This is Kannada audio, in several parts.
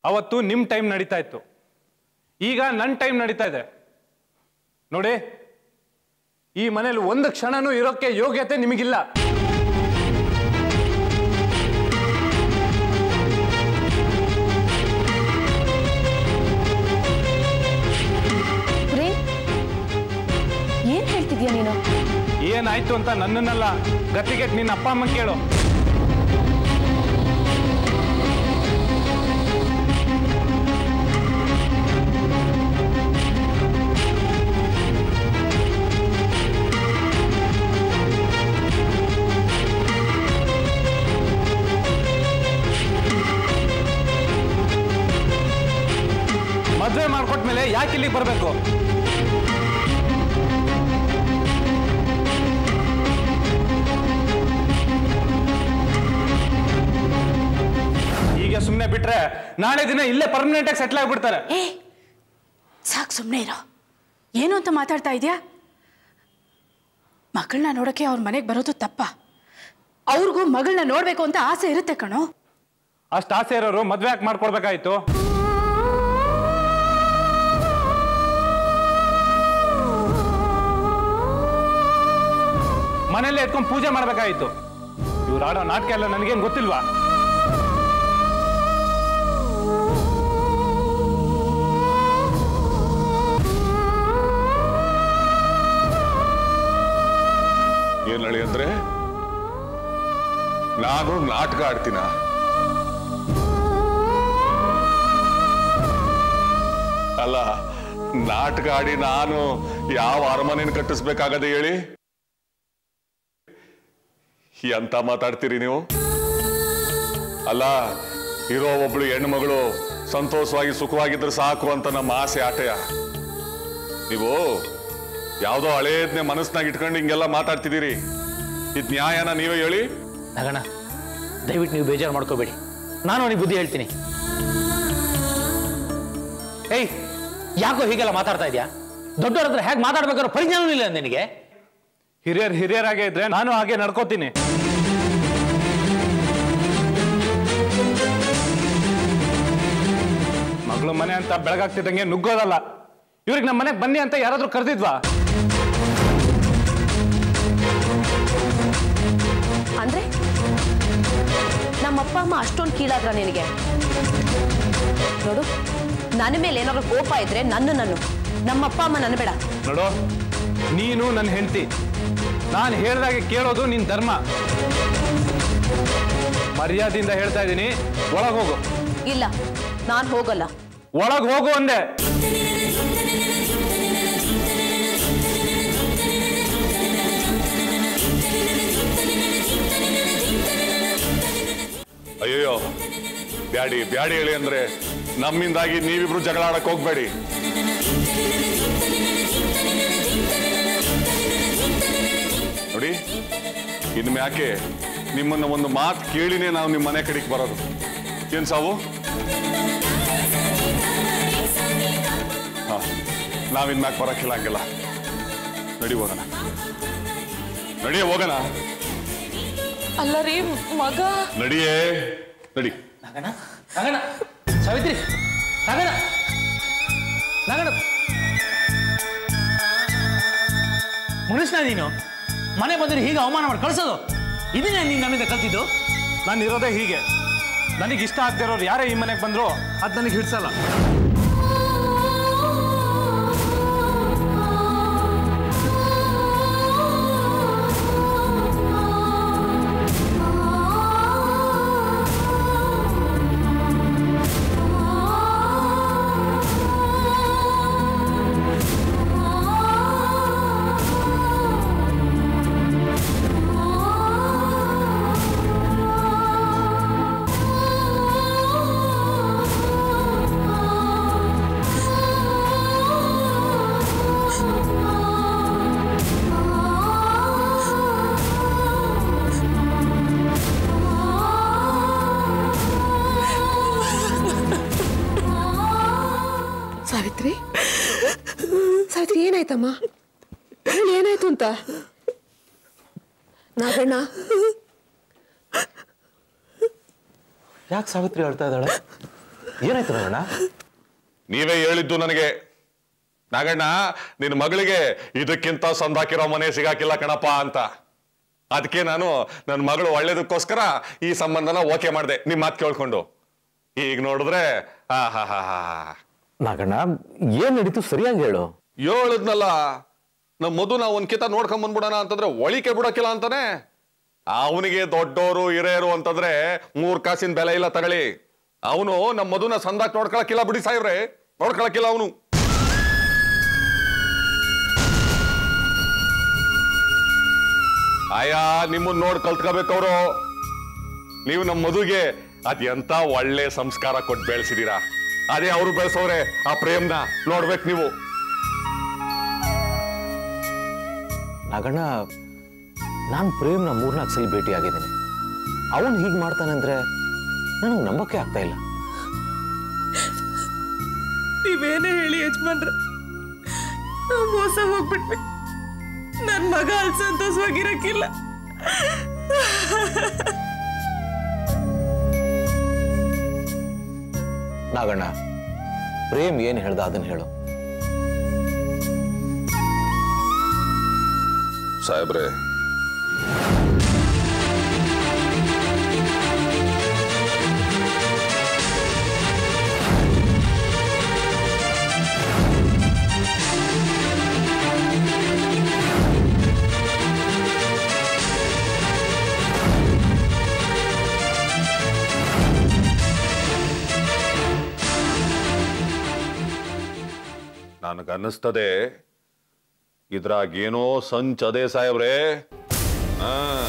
ಅವತ್ತು ನಿಮ್ಮ ಟೈಮ್ ನಡೀತಾ ಇತ್ತು ಈಗ ನನ್ನ ಟೈಮ್ ನಡೀತಾ ಇದೆ ನೋಡಿ ಈ ಮನೇಲಿ ಒಂದು ಕ್ಷಣನೂ ಇರೋಕ್ಕೆ ಯೋಗ್ಯತೆ ನಿಮಗಿಲ್ಲ ಪ್ರೇಮ್ ಏನ್ ಹೇಳ್ತಿದ್ಯಾ ನೀನು ಏನಾಯ್ತು ಅಂತ ನನ್ನನ್ನಲ್ಲ ಗತಿಗೆ ನಿನ್ನ ಅಪ್ಪ ಅಮ್ಮ ಕೇಳು ಮದ್ವೆ ಮಾಡ್ಕೊಟ್ಮೇಲೆ ಯಾಕೆ ಇಲ್ಲಿಗೆ ಬರಬೇಕು ಈಗ ಸುಮ್ಮನೆ ಬಿಟ್ರೆ ನಾಳೆ ದಿನ ಇಲ್ಲೇ ಪರ್ಮನೆಂಟ್ ಆಗಿ ಸೆಟ್ಲ್ ಆಗ್ಬಿಡ್ತಾರೆ ಏ ಸಾಕು ಸುಮ್ಮನೆ ಇರೋ ಏನು ಅಂತ ಮಾತಾಡ್ತಾ ಇದೆಯಾ ಮಗಳನ್ನ ನೋಡೋಕ್ಕೆ ಅವ್ರ ಮನೆಗೆ ಬರೋದು ತಪ್ಪ ಅವ್ರಿಗೂ ಮಗಳನ್ನ ನೋಡಬೇಕು ಅಂತ ಆಸೆ ಇರುತ್ತೆ ಕಣೋ ಅಷ್ಟು ಆಸೆ ಇರೋರು ಮದ್ವೆ ಯಾಕೆ ಮಾಡ್ಕೊಡ್ಬೇಕಾಯ್ತು ಮನೇಲಿ ಎತ್ಕೊಂಡು ಪೂಜೆ ಮಾಡ್ಬೇಕಾಯ್ತು ಇವ್ರು ಆಡೋ ನಾಟಕ ಎಲ್ಲ ನನಗೇನು ಗೊತ್ತಿಲ್ವಾ ಏನ್ ಹೇಳಿ ಅಂದ್ರೆ ನಾನು ನಾಟಕ ಆಡ್ತೀನ ಅಲ್ಲ ನಾಟಕ ಆಡಿ ನಾನು ಯಾವ ಅರಮನೆನ ಕಟ್ಟಿಸ್ಬೇಕಾಗದೆ ಹೇಳಿ ಎಂತ ಮಾತಾಡ್ತೀರಿ ನೀವು ಅಲ್ಲ ಇರೋ ಒಬ್ಳು ಹೆಣ್ಣು ಮಗಳು ಸಂತೋಷವಾಗಿ ಸುಖವಾಗಿದ್ರೆ ಸಾಕು ಅಂತ ನಮ್ಮ ಆಸೆ ಆಟಯ ನೀವು ಯಾವುದೋ ಹಳೇದ್ನೆ ಮನಸ್ಸಿನಾಗ ಇಟ್ಕೊಂಡು ಹಿಂಗೆಲ್ಲ ಮಾತಾಡ್ತಿದ್ದೀರಿ ಇದ್ ನ್ಯಾಯನ ನೀವೇ ಹೇಳಿ ನಗಣ ದಯವಿಟ್ಟು ನೀವು ಬೇಜಾರು ಮಾಡ್ಕೋಬೇಡಿ ನಾನು ಅವನಿಗೆ ಬುದ್ಧಿ ಹೇಳ್ತೀನಿ ಏಯ್ ಯಾಕೋ ಹೀಗೆಲ್ಲ ಮಾತಾಡ್ತಾ ಇದೆಯಾ ದೊಡ್ಡವ್ರ ಹತ್ರ ಹೇಗೆ ಮಾತಾಡ್ಬೇಕಾದ್ರೂ ಪರಿಜ್ಞಾನವೂ ಇಲ್ಲ ನಿನಗೆ ಹಿರಿಯರ್ ಹಿರಿಯರಾಗೆ ಇದ್ರೆ ನಾನು ಹಾಗೆ ನಡ್ಕೋತೀನಿ ಮಗಳು ಮನೆ ಅಂತ ಬೆಳಗಾಗ್ತಿದ್ದಂಗೆ ನುಗ್ಗೋದಲ್ಲ ಇವ್ರಿಗೆ ನಮ್ಮ ಮನೆಗೆ ಬನ್ನಿ ಅಂತ ಯಾರಾದ್ರೂ ಕರೆದಿದ್ವಾ ಅಂದ್ರೆ ನಮ್ಮ ಅಪ್ಪ ಅಮ್ಮ ಅಷ್ಟೊಂದು ಕೀಳಾದ್ರ ನಿನಗೆ ನೋಡು ನನ್ನ ಮೇಲೆ ಏನಾದ್ರು ಕೋಪ ಇದ್ರೆ ನನ್ನ ನಾನು ನಮ್ಮ ಅಪ್ಪ ಅಮ್ಮ ನನ್ನ ಬೇಡ ನೋಡು ನೀನು ನನ್ನ ಹೆಂಡತಿ ನಾನು ಹೇಳ್ದಾಗೆ ಕೇಳೋದು ನಿನ್ ಧರ್ಮ ಮರ್ಯಾದೆಯಿಂದ ಹೇಳ್ತಾ ಇದ್ದೀನಿ ಒಳಗ್ ಹೋಗು ಇಲ್ಲ ನಾನು ಹೋಗಲ್ಲ ಒಳಗ್ ಹೋಗು ಅಂದೆ ಅಯ್ಯಯ್ಯೋ ಬ್ಯಾಡಿ ಬ್ಯಾಡಿ ಹೇಳಿ ಅಂದ್ರೆ ನಮ್ಮಿಂದಾಗಿ ನೀವಿಬ್ರು ಜಗಳ ಆಡಕ್ ಹೋಗ್ಬೇಡಿ ನೋಡಿ ಇನ್ನು ಯಾಕೆ ನಿಮ್ಮನ್ನ ಒಂದು ಮಾತು ಕೇಳಿನೇ ನಾವು ನಿಮ್ಮ ಮನೆ ಕಡೆಗೆ ಬರೋದು ಏನ್ ಸಾವು ಹಾ ನಾವಿನ್ ಮ್ಯಾಕ್ ಬರಕ್ಕಿಲ್ಲ ಹಂಗೆಲ್ಲ ನಡಿ ಹೋಗೋಣ ನಡಿಯೇ ಹೋಗೋಣ ಅಲ್ಲ ರೀ ಮಗ ನಡಿಯೇ ನಡಿ ನಗಣ ನಗಣ ಸಾವಿತ್ರಿ ನಗಣ ನಗಣ ಮನುಷ್ಯನ ನೀನು ಮನೆ ಬಂದ್ರೆ ಹೀಗೆ ಅವಮಾನ ಮಾಡಿ ಕಳ್ಸೋದು ಇದನ್ನೇ ನೀನು ನನ್ನಿಂದ ಕಲ್ತಿದ್ದು ನಾನು ಇರೋದೇ ಹೀಗೆ ನನಗೆ ಇಷ್ಟ ಆಗ್ದಿರೋರು ಯಾರೇ ಈ ಮನೆಗೆ ಬಂದ್ರು ಅದು ನನಗೆ ಹಿಡ್ಸಲ್ಲ ಸಾವಿತ್ರಿ ಸಾವಿತ್ರಿ ಏನಾಯ್ತಮ್ಮ ಹೇಳಿ ಏನಾಯ್ತು ಅಂತ ನಾಗಣ್ಣ ಯಾಕೆ ಸಾವಿತ್ರಿ ಹೇಳ್ತಾ ಇದ್ದಾಳೆ ಏನಾಯ್ತು ನಾಗಣ್ಣ ನೀವೇ ಹೇಳಿದ್ದು ನನಗೆ ನಾಗಣ್ಣ ನಿನ್ನ ಮಗಳಿಗೆ ಇದಕ್ಕಿಂತ ಸಂದಾಕಿರೋ ಮನೆ ಸಿಗಾಕಿಲ್ಲ ಕಣಪ್ಪ ಅಂತ ಅದಕ್ಕೆ ನಾನು ನನ್ನ ಮಗಳು ಒಳ್ಳೇದಕ್ಕೋಸ್ಕರ ಈ ಸಂಬಂಧನ ಓಕೆ ಮಾಡಿದೆ ನಿಮ್ಮ ಮಾತು ಕೇಳ್ಕೊಂಡು ಈಗ ನೋಡಿದ್ರೆ ಆ ಹಾ ಹಾ ಹಾ ನಾಗಣ್ಣ ಏನ್ ನಡೀತು ಸರಿಯಾಗಿ ಹೇಳು ಹೇಳಿದ್ನಲ್ಲ ನಮ್ಮ ಮಧುನ ಒಂದ್ಕಿತ ನೋಡ್ಕೊಂಡ್ ಬಂದ್ಬಿಡೋಣ ಅಂತಂದ್ರೆ ಒಳಿಕೆ ಬಿಡಕ್ಕಿಲ್ಲ ಅಂತಾನೆ ಅವನಿಗೆ ದೊಡ್ಡೋರು ಹಿರಿಯರು ಅಂತಂದ್ರೆ ಮೂರ್ ಕಾಸಿನ ಬೆಲೆ ಇಲ್ಲ ತಗೊಳ್ಳಿ ಅವನು ನಮ್ಮ ಮಧುನ ಸಂದಾಕ್ ನೋಡ್ಕೊಳಕ್ಕಿಲ್ಲ ಬಿಡಿ ಸಾಯ್ರೆ ನೋಡ್ಕೊಳಕ್ಕಿಲ್ಲ ಅವನು ಆಯಾ ನಿಮ್ಮನ್ನ ನೋಡ್ ಕಲ್ತ್ಕೋಬೇಕವ್ರು ನೀವು ನಮ್ಮ ಮದುಗೆ ಅದ್ ಎಂತ ಒಳ್ಳೆ ಸಂಸ್ಕಾರ ಕೊಟ್ಟು ಬೆಳೆಸಿದೀರಾ ಅದೇ ಅವರು ಬೆಳೆಸೋರೆ ಆ ಪ್ರೇಮ್ನ ನೋಡ್ಬೇಕು ನೀವು ನಾಗಣ್ಣ ನಾನು ಪ್ರೇಮ್ನ ಮೂರ್ನಾಲ್ಕು ಸಲ ಭೇಟಿ ಆಗಿದ್ದೀನಿ ಅವನು ಹೀಗೆ ಮಾಡ್ತಾನೆ ಅಂದ್ರೆ ನನಗೆ ನಂಬಕ್ಕೆ ಆಗ್ತಾ ಇಲ್ಲ ನೀವೇನೇ ಹೇಳಿ ಯಜಮಾನ್ರ ನಾವು ಮೋಸ ಹೋಗ್ಬಿಟ್ವಿ ನನ್ ಮಗ ಅಲ್ಲಿ ಸಂತೋಷವಾಗಿರಕ್ಕಿಲ್ಲ ನಾಗಣ್ಣ ಪ್ರೇಮ್ ಏನ್ ಹೇಳ್ದ ಅದನ್ನ ಹೇಳು ಸಾಹೇಬ್ರೆ ನನಗನ್ನಿಸ್ತದೆ ಇದ್ರಾಗೇನೋ ಸಂಚದೆ ಸಾಹೇಬ್ರೆ ಆ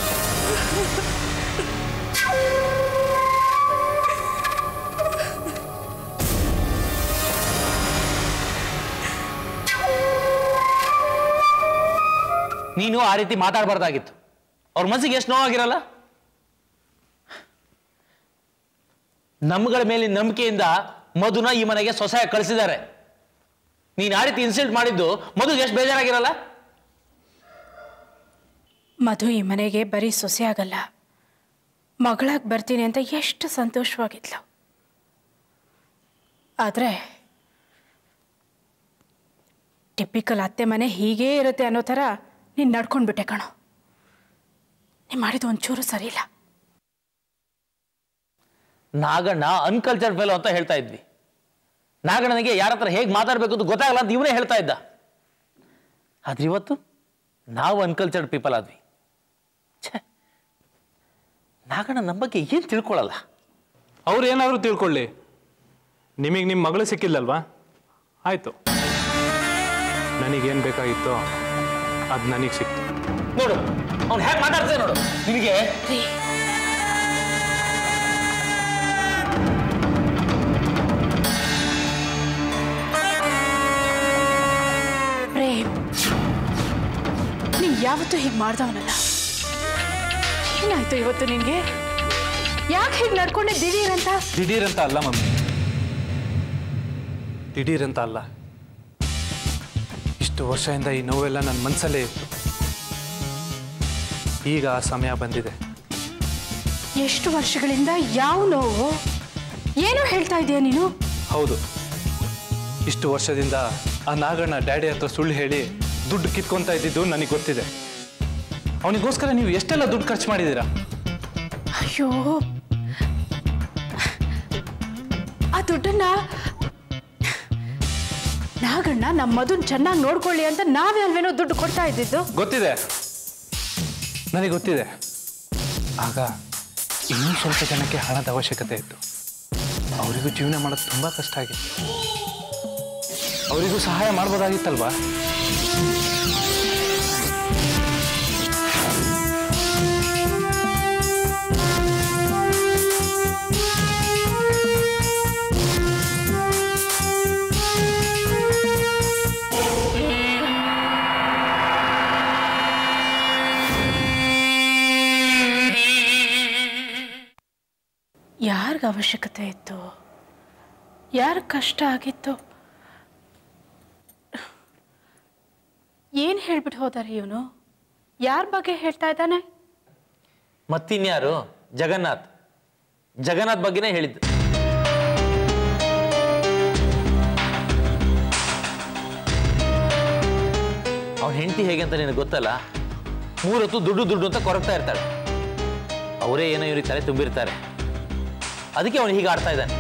ನೀನು ಆ ರೀತಿ ಮಾತಾಡಬಾರ್ದಾಗಿತ್ತು ಅವ್ರ ಮನಸ್ಸಿಗೆ ಎಷ್ಟು ನೋವಾಗಿರಲ್ಲ ನಮ್ಗಳ ಮೇಲೆ ನಂಬಿಕೆಯಿಂದ ಮಧುನ ಈ ಮನೆಗೆ ಸೊಸೆಯಾಗಿ ಕಳಿಸಿದ್ದಾರೆ ನೀನು ಆ ರೀತಿ ಇನ್ಸಲ್ಟ್ ಮಾಡಿದ್ದು ಮಧುಗೆ ಎಷ್ಟು ಬೇಜಾರಾಗಿರಲ್ಲ ಮಧು ಈ ಮನೆಗೆ ಬರೀ ಸೊಸೆ ಆಗಲ್ಲ ಮಗಳಾಗಿ ಬರ್ತೀನಿ ಅಂತ ಎಷ್ಟು ಸಂತೋಷವಾಗಿದ್ಲು ಆದರೆ ಟಿಪಿಕಲ್ ಅತ್ತೆ ಮನೆ ಹೀಗೇ ಇರುತ್ತೆ ಅನ್ನೋ ಥರ ನೀನು ನಡ್ಕೊಂಡ್ಬಿಟ್ಟೆ ಕಣೋ ನೀನು ಮಾಡಿದ್ದು ಒಂಚೂರು ಸರಿ ಇಲ್ಲ ನಾಗಣ್ಣ ಅನ್ಕಲ್ಚರ್ ಫೆಲೋ ಅಂತ ಹೇಳ್ತಾ ಇದ್ವಿ ನಾಗಣ್ಣನಿಗೆ ಯಾರ ಹತ್ರ ಹೇಗೆ ಮಾತಾಡಬೇಕು ಅಂತ ಗೊತ್ತಾಗಲ್ಲ ಅಂತ ಇವನೇ ಹೇಳ್ತಾ ಇದ್ದ ಆದ್ರೆ ಇವತ್ತು ನಾವು ಅನ್ಕಲ್ಚರ್ಡ್ ಪೀಪಲ್ ಆದ್ವಿ ಛೇ ನಾಗಣ್ಣ ನಮ್ಮ ಬಗ್ಗೆ ಏನು ತಿಳ್ಕೊಳ್ಳಲ್ಲ ಅವ್ರು ಏನಾದರೂ ತಿಳ್ಕೊಳ್ಳಿ ನಿಮಗೆ ನಿಮ್ಮ ಮಗಳು ಸಿಕ್ಕಿಲ್ಲಲ್ವಾ ಆಯಿತು ನನಗೇನು ಬೇಕಾಗಿತ್ತೋ ಅದು ನನಗೆ ಸಿಕ್ತು ನೋಡು ಅವ್ನು ಹೇಗೆ ಮಾತಾಡ್ತೇನೆ ನೋಡು ನಿನಗೆ ಪ್ರೇಮ್ ನೀನು ಯಾವತ್ತೂ ಹೀಗೆ ಮಾಡ್ದವನಲ್ಲ ಏನಾಯ್ತು ಇವತ್ತು ನಿನಗೆ ಯಾಕೆ ಹೀಗೆ ನಡ್ಕೊಂಡೆ ದಿಢೀರ್ ಅಂತ ದಿಢೀರಂತ ಅಲ್ಲ ಮಮ್ಮಿ ದಿಢೀರಂತ ಅಲ್ಲ ಇಷ್ಟು ವರ್ಷದಿಂದ ಈ ನೋವೆಲ್ಲ ನನ್ನ ಮನಸ್ಸಲ್ಲೇ ಇತ್ತು ಈಗ ಆ ಸಮಯ ಬಂದಿದೆ ಎಷ್ಟು ವರ್ಷಗಳಿಂದ ಯಾವ ನೋವು ಏನೋ ಹೇಳ್ತಾ ಇದೀಯ ನೀನು ಹೌದು ಇಷ್ಟು ವರ್ಷದಿಂದ ಆ ನಾಗಣ್ಣ ಡ್ಯಾಡಿ ಹತ್ರ ಸುಳ್ಳು ಹೇಳಿ ದುಡ್ಡು ಕಿತ್ಕೊಂತ ಇದ್ದಿದ್ದು ನನಗೆ ಗೊತ್ತಿದೆ ಅವನಿಗೋಸ್ಕರ ನೀವು ಎಷ್ಟೆಲ್ಲ ದುಡ್ಡು ಖರ್ಚು ಮಾಡಿದ್ದೀರಾ ಅಯ್ಯೋ ಆ ದುಡ್ಡನ್ನ ನಾಗಣ್ಣ ನಮ್ಮ ಮದುನ್ ಚೆನ್ನಾಗಿ ನೋಡ್ಕೊಳ್ಳಿ ಅಂತ ನಾವೇ ಅಲ್ವೇನೋ ದುಡ್ಡು ಕೊಡ್ತಾ ಇದ್ದಿದ್ದು ಗೊತ್ತಿದೆ ನನಗೆ ಗೊತ್ತಿದೆ ಆಗ ಇನ್ನೂ ಸ್ವಲ್ಪ ಜನಕ್ಕೆ ಹಣದ ಅವಶ್ಯಕತೆ ಇತ್ತು ಅವರಿಗೂ ಜೀವನ ಮಾಡೋದು ತುಂಬ ಕಷ್ಟ ಆಗಿತ್ತು ಅವರಿಗೂ ಸಹಾಯ ಮಾಡ್ಬೋದಾಗಿತ್ತಲ್ವಾ ಯಾರಿಗ ಅವಶ್ಯಕತೆ ಇತ್ತು ಯಾರ ಕಷ್ಟ ಆಗಿತ್ತು ಏನು ಹೇಳ್ಬಿಟ್ಟು ಹೋದಾರೆ ಇವನು ಯಾರ ಬಗ್ಗೆ ಹೇಳ್ತಾ ಇದ್ದಾನೆ ಮತ್ತಿನ್ಯಾರು ಜಗನ್ನಾಥ್ ಜಗನ್ನಾಥ್ ಬಗ್ಗೆನೇ ಹೇಳಿದ್ದು ಅವನ ಹೆಂಡತಿ ಹೇಗೆ ಅಂತ ನಿನಗೆ ಗೊತ್ತಲ್ಲ ಮೂರೊತ್ತು ದುಡ್ಡು ದುಡ್ಡು ಅಂತ ಕೊರಗ್ತಾ ಇರ್ತಾಳೆ ಅವರೇ ಏನೋ ಇವ್ರಿಗೆ ತಲೆ ತುಂಬಿರ್ತಾರೆ ಅದಕ್ಕೆ ಅವನು ಹೀಗೆ ಆಡ್ತಾ ಇದ್ದಾನೆ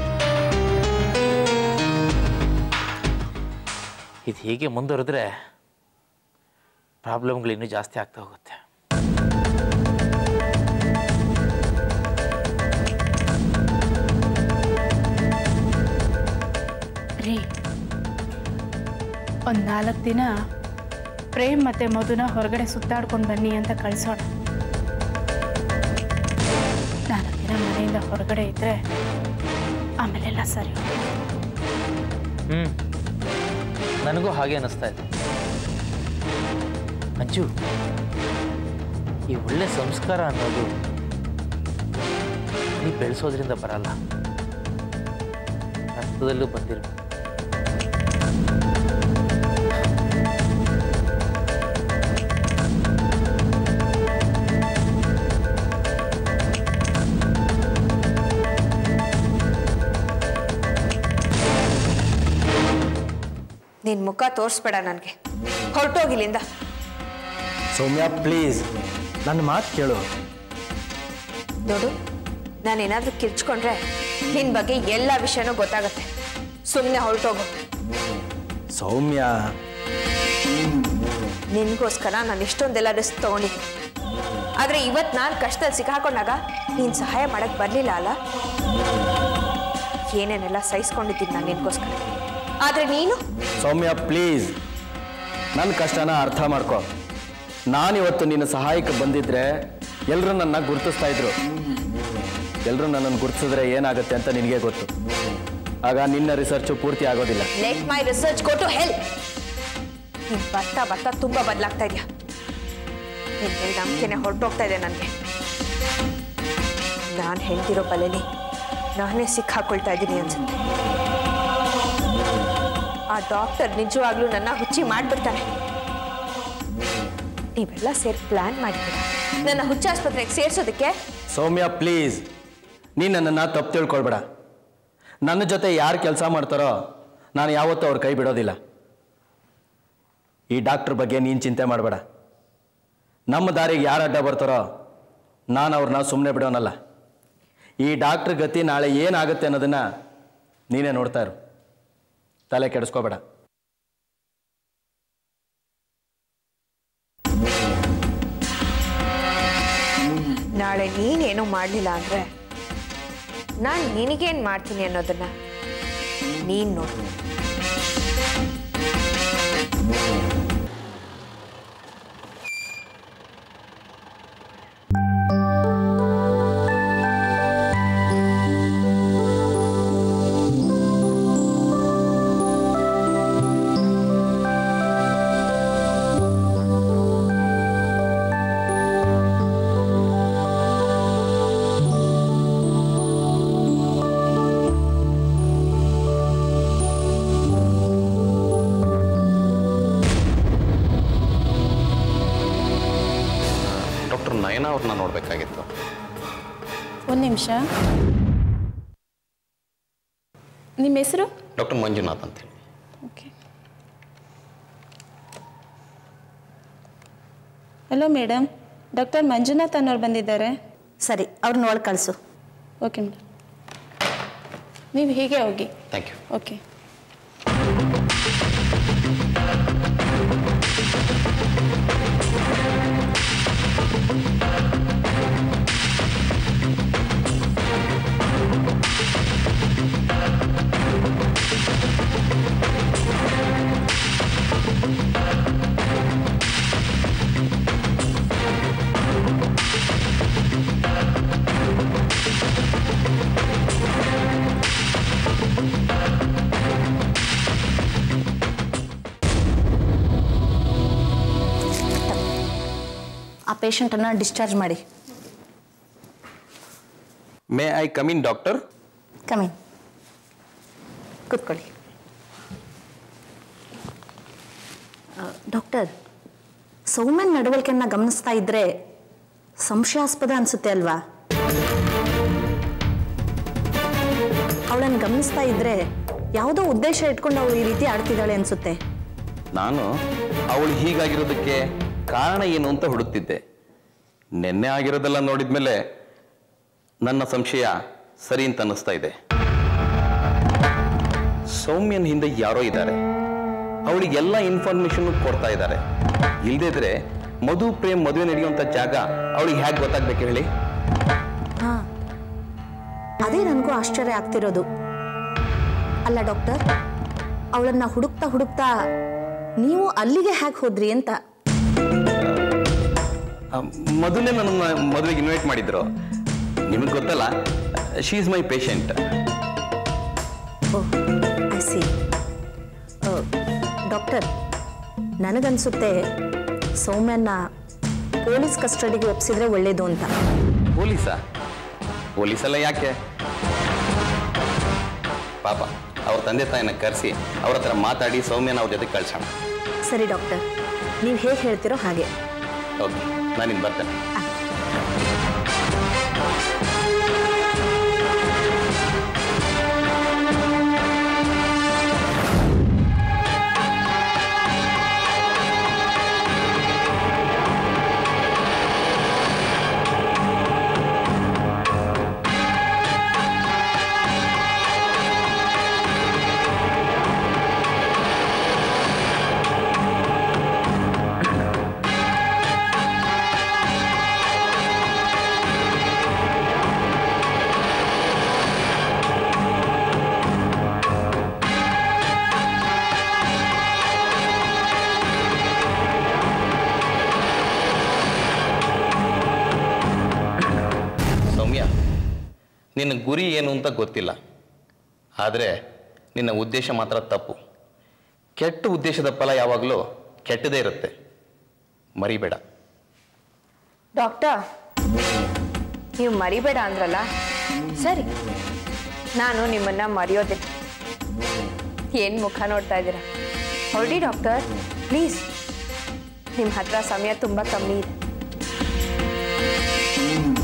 ಇದು ಹೀಗೆ ಮುಂದುವರೆದ್ರೆ ಪ್ರಾಬ್ಲಮ್ಗಳು ಇನ್ನೂ ಜಾಸ್ತಿ ಆಗ್ತಾ ಹೋಗುತ್ತೆ ರೀ ಒಂದು ನಾಲ್ಕು ದಿನ ಪ್ರೇಮ್ ಮತ್ತು ಮಧುನ ಹೊರಗಡೆ ಸುತ್ತಾಡ್ಕೊಂಡು ಬನ್ನಿ ಅಂತ ಕಳಿಸೋಣ ನಾಲ್ಕು ದಿನ ಮನೆಯಿಂದ ಹೊರಗಡೆ ಇದ್ದರೆ ಆಮೇಲೆಲ್ಲ ಸರಿ ಹೋಗುತ್ತೆ. ಹ್ಞೂ ನನಗೂ ಹಾಗೆ ಅನ್ನಿಸ್ತಾ ಇದೆ ಮಂಜು ಈ ಒಳ್ಳೆ ಸಂಸ್ಕಾರ ಅನ್ನೋದು ನೀ ಬೆಳೆಸೋದ್ರಿಂದ ಬರಲ್ಲ ರಕ್ತದಲ್ಲೂ ಬಂದಿರಬೇಕು ನಿನ್ ಮುಖ ತೋರಿಸ್ಬೇಡ ನನಗೆ ಹೊರಟೋಗಿಲ್ಲಿಂದ ಸೌಮ್ಯ ಪ್ಲೀಸ್ ನನ್ನ ಮಾತು ಕೇಳು ನೋಡು ನಾನೇನಾದ್ರೂ ಕಿರ್ಚ್ಕೊಂಡ್ರೆ ನಿನ್ ಬಗ್ಗೆ ಎಲ್ಲ ವಿಷಯನೂ ಗೊತ್ತಾಗತ್ತೆ ಸುಮ್ಮನೆ ಹೊರಟೋಗು ಸೌಮ್ಯ ನಿನ್ಗೋಸ್ಕರ ನಾನು ಇಷ್ಟೊಂದೆಲ್ಲ ರಿಸ್ಕ್ ತಗೊಂಡಿದ್ದೀನಿ ಆದ್ರೆ ಇವತ್ತು ನಾನು ಕಷ್ಟದಲ್ಲಿ ಸಿಕ್ಕಾಕೊಂಡಾಗ ನೀನ್ ಸಹಾಯ ಮಾಡಕ್ ಬರ್ಲಿಲ್ಲ ಅಲ್ಲ ಏನೇನೆಲ್ಲ ಸಹಿಸ್ಕೊಂಡಿದ್ದೀನಿ ನಾನು ನಿನ್ಗೋಸ್ಕರ ಆದ್ರೆ ನೀನು ಸೌಮ್ಯ ಪ್ಲೀಸ್ ನನ್ನ ಕಷ್ಟನ ಅರ್ಥ ಮಾಡ್ಕೊ ನಾನಿವತ್ತು ನಿನ್ನ ಸಹಾಯಕ್ಕೆ ಬಂದಿದ್ರೆ ಎಲ್ಲರೂ ನನ್ನ ಗುರುತಿಸ್ತಾ ಇದ್ರು ಎಲ್ಲರೂ ನನ್ನನ್ನು ಗುರುತಿಸಿದ್ರೆ ಏನಾಗುತ್ತೆ ಅಂತ ನಿನಗೆ ಗೊತ್ತು ಆಗ ನಿನ್ನ ರಿಸರ್ಚು ಪೂರ್ತಿ ಆಗೋದಿಲ್ಲ let my research go to help ನೀನ್ ಬರ್ತಾ ಬರ್ತಾ ತುಂಬಾ ಬದಲಾಗ್ತಾ ಇದೆಯಾ ನಿನ್ ಮೇಲೆ ನಂಬಿಕೆನೆ ಹೊರಟೋಗ್ತಾ ಇದೆ ನನಗೆ ನಾನು ಹೇಳ್ತಿರೋ ಬಲೆಲಿ ನಾನೇ ಸಿಕ್ಕಾಕೊಳ್ತಾ ಇದ್ದೀನಿ ಅನ್ಸುತ್ತೆ ಆ ಡಾಕ್ಟರ್ ನಿಜವಾಗ್ಲೂ ನನ್ನ ಹುಚ್ಚಿ ಮಾಡ್ಬಿಡ್ತಾನೆ ನೀವೆಲ್ಲ ಸೇರಿ ಪ್ಲಾನ್ ಮಾಡಿದ್ದೀರಾ ನನ್ನ ಹುಚ್ಚಾಸ್ಪತ್ರೆಗೆ ಸೇರ್ಸೋದಕ್ಕೆ ಸೌಮ್ಯ ಪ್ಲೀಸ್ ನೀ ನನ್ನನ್ನು ತಪ್ಪು ತಿಳ್ಕೊಳ್ಬೇಡ ನನ್ನ ಜೊತೆ ಯಾರು ಕೆಲಸ ಮಾಡ್ತಾರೋ ನಾನು ಯಾವತ್ತೂ ಅವ್ರ ಕೈ ಬಿಡೋದಿಲ್ಲ ಈ ಡಾಕ್ಟ್ರ್ ಬಗ್ಗೆ ನೀನು ಚಿಂತೆ ಮಾಡಬೇಡ ನಮ್ಮ ದಾರಿಗೆ ಯಾರು ಅಡ್ಡ ಬರ್ತಾರೋ ನಾನು ಅವ್ರನ್ನ ಸುಮ್ಮನೆ ಬಿಡೋನಲ್ಲ ಈ ಡಾಕ್ಟ್ರ್ ಗತಿ ನಾಳೆ ಏನಾಗುತ್ತೆ ಅನ್ನೋದನ್ನು ನೀನೇ ನೋಡ್ತಾ ಇರು ತಲೆ ಕೆಡಿಸ್ಕೋಬೇಡ ನಾಳೆ ನೀನೇನು ಮಾಡಲಿಲ್ಲ ಅಂದ್ರೆ ನಾನು ನಿನಗೇನು ಮಾಡ್ತೀನಿ ಅನ್ನೋದನ್ನ ನೀನು ನೋಡು ಡಾಕ್ಟರ್ ನಯನ ಅವ್ರನ್ನ ನೋಡಬೇಕಾಗಿತ್ತು ಒಂದು ನಿಮಿಷ ನಿಮ್ಮ ಹೆಸರು ಡಾಕ್ಟರ್ ಮಂಜುನಾಥ್ ಅಂತೇಳಿ okay hello madam doctor Manjunath ಅನ್ನೋರು ಬಂದಿದ್ದಾರೆ ಸರಿ ಅವ್ರನ್ನ ಒಳಗೆ ಕಳಿಸು ಓಕೆ ಮೇಡಮ್ ನೀವು ಹೀಗೆ ಹೋಗಿ ಥ್ಯಾಂಕ್ ಯು ಓಕೆ ಆ ಪೇಷಂಟನ್ನು ಡಿಸ್ಚಾರ್ಜ್ ಮಾಡಿ may I come in doctor come in ಕೂತ್ಕೊಳ್ಳಿ ಡಾಕ್ಟರ್ ಸೌಮ್ಯನ್ ನಡವಳಿಕೆಯನ್ನ ಗಮನಿಸ್ತಾ ಇದ್ರೆ ಸಂಶಯಾಸ್ಪದ ಅನ್ಸುತ್ತೆ ಅಲ್ವಾ ಅವಳನ್ನು ಗಮನಿಸ್ತಾ ಇದ್ರೆ ಯಾವುದೋ ಉದ್ದೇಶ ಇಟ್ಕೊಂಡು ಅವಳು ಈ ರೀತಿ ಆಡ್ತಿದ್ದಾಳೆ ಅನ್ಸುತ್ತೆ ನಾನು ಅವಳು ಹೀಗಾಗಿರೋದಕ್ಕೆ ಕಾರಣ ಏನು ಅಂತ ಹುಡುಕ್ತಿದ್ದೆ ನಿನ್ನೆ ಆಗಿರೋದೆಲ್ಲ ನೋಡಿದ್ಮೇಲೆ ನನ್ನ ಸಂಶಯ ಸರಿ ಅಂತ ಅನ್ನಿಸ್ತಾ ಇದೆ ಸೌಮ್ಯನ ಹಿಂದೆ ಯಾರೋ ಇದ್ದಾರೆ ಅವಳಿಗೆಲ್ಲ ಇನ್ಫಾರ್ಮೇಶನ್ ಕೊಡ್ತಾ ಇದ್ದಾರೆ ಇಲ್ದಿದ್ರೆ ಮಧು ಪ್ರೇಮ್ ಮದುವೆ ನಡೆಯುವಂಥ ಜಾಗ ಅವಳಿಗೆ ಹೇಗೆ ಗೊತ್ತಾಗ್ಬೇಕು ಹೇಳಿ ಹಾ ಅದೇ ನನಗೂ ಆಶ್ಚರ್ಯ ಆಗ್ತಿರೋದು ಅಲ್ಲ ಡಾಕ್ಟರ್ ಅವಳನ್ನ ಹುಡುಕ್ತಾ ಹುಡುಕ್ತಾ ನೀವು ಅಲ್ಲಿಗೆ ಹೇಗೆ ಹೋದ್ರಿ ಅಂತ ಆ, ಮಧುನೇ ನನ್ನ ಮದುವೆಗೆ ಇನ್ವೈಟ್ ಮಾಡಿದ್ರು ನಿಮಗೆ ಗೊತ್ತಲ್ಲ she is my patient oh I see doctor ನನಗನ್ಸುತ್ತೆ ಸೌಮ್ಯನ್ನ ಪೊಲೀಸ್ ಕಸ್ಟಡಿಗೆ ಒಪ್ಪಿಸಿದ್ರೆ ಒಳ್ಳೇದು ಅಂತ ಪೊಲೀಸಾ ಪೊಲೀಸೆಲ್ಲ ಯಾಕೆ ಪಾಪ ಅವ್ರ ತಂದೆ ತಾಯಿನ ಕರೆಸಿ ಅವ್ರ ಹತ್ರ ಮಾತಾಡಿ ಸೌಮ್ಯನ ಅವ್ರ ಜೊತೆ ಕಳ್ಸೋಣ ಸರಿ ಡಾಕ್ಟರ್ ನೀವು ಹೇಗೆ ಹೇಳ್ತಿರೋ ಹಾಗೆ ಓಕೆ ನಾನಿನ್ನು ಬರ್ತೇನೆ ಸೌಮ್ಯ ನಿನ್ನ ಗುರಿ ಏನು ಅಂತ ಗೊತ್ತಿಲ್ಲ ಆದರೆ ನಿನ್ನ ಉದ್ದೇಶ ಮಾತ್ರ ತಪ್ಪು ಕೆಟ್ಟ ಉದ್ದೇಶದ ಫಲ ಯಾವಾಗಲೂ ಕೆಟ್ಟದೇ ಇರುತ್ತೆ ಮರಿಬೇಡ ಡಾಕ್ಟರ್ ನೀವು ಮರಿಬೇಡ ಅಂದ್ರಲ್ಲ ಸರಿ ನಾನು ನಿಮ್ಮನ್ನ ಮರೆಯೋದಿಲ್ಲ ಏನು ಮುಖ ನೋಡ್ತಾ ಇದ್ದೀರಾ ಹೊರಡಿ ಡಾಕ್ಟರ್ ಪ್ಲೀಸ್ ನಿಮ್ಮ ಹತ್ರ ಸಮಯ ತುಂಬ ಕಮ್ಮಿ ಇದೆ